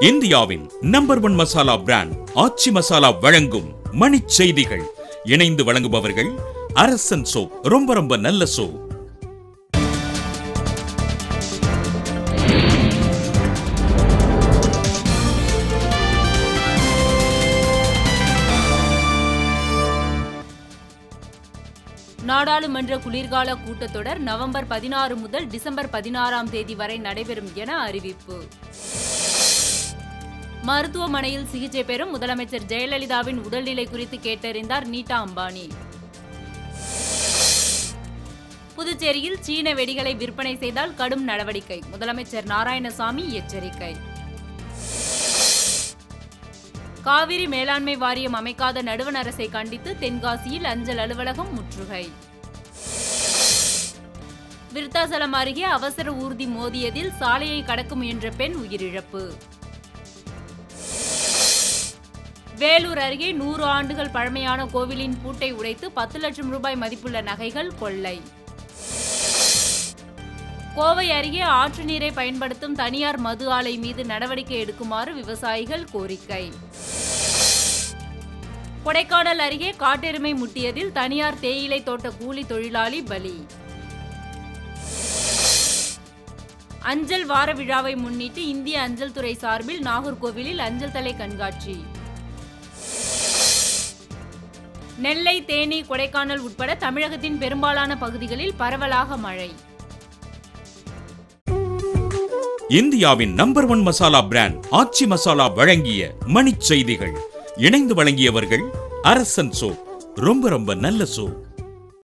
இந்தியாவின் number one masala brand Aachi masala வழங்கும் மணிச் செய்திகள் இணைந்து வழங்குபவர்கள் அரசன் சோ ரொம்ப ரொம்ப நல்ல சோ நாடாளுமன்ற குளிர்கால கூட்டத்தொடர் நவம்பர் பதினாறு முதல் டிசம்பர் பதினாறாம் தேதி வரை நடைபெறும் என அறிவிப்பு மருத்துவமனையில் சிகிச்சை பெறும் முதலமைச்சர் ஜெயலலிதாவின் உடல்நிலை குறித்து கேட்டறிந்தார் நீட்டா அம்பானி புதுச்சேரியில் சீன வெடிகளை விற்பனை செய்தால் கடும் நடவடிக்கை முதலமைச்சர் நாராயணசாமி எச்சரிக்கை காவிரி மேலாண்மை வாரியம் அமைக்காத நடுவண் அரசை கண்டித்து தென்காசியில் அஞ்சல் அலுவலகம் முற்றுகை விருத்தாசலம் அருகே அவசர ஊர்தி மோதியதில் சாலையை கடக்க முயன்ற பெண் உயிரிழப்பு வேலூர் அருகே நூறு ஆண்டுகள் பழமையான கோவிலின் பூட்டை உடைத்து பத்து லட்சம் ரூபாய் மதிப்புள்ள நகைகள் கொள்ளை கோவை அருகே ஆற்று நீரை பயன்படுத்தும் தனியார் மது ஆலை மீது நடவடிக்கை எடுக்குமாறு விவசாயிகள் கோரிக்கை கொடைக்கானல் அருகே காட்டெருமை முட்டியதில் தனியார் தேயிலை தோட்ட கூலி தொழிலாளி பலி அஞ்சல் வார விழாவை முன்னிட்டு இந்திய அஞ்சல் துறை சார்பில் நாகர்கோவிலில் அஞ்சல் தலை கண்காட்சி நெல்லை தேனி கொடைக்கானல் உட்பட தமிழகத்தின் பெரும்பாலான பகுதிகளில் பரவலாக மழை இந்தியாவின் number one masala brand Aachi masala வழங்கிய மணிச் செய்திகள் இணைந்து வழங்கியவர்கள் அரசன் சோ ரொம்ப ரொம்ப நல்ல சோ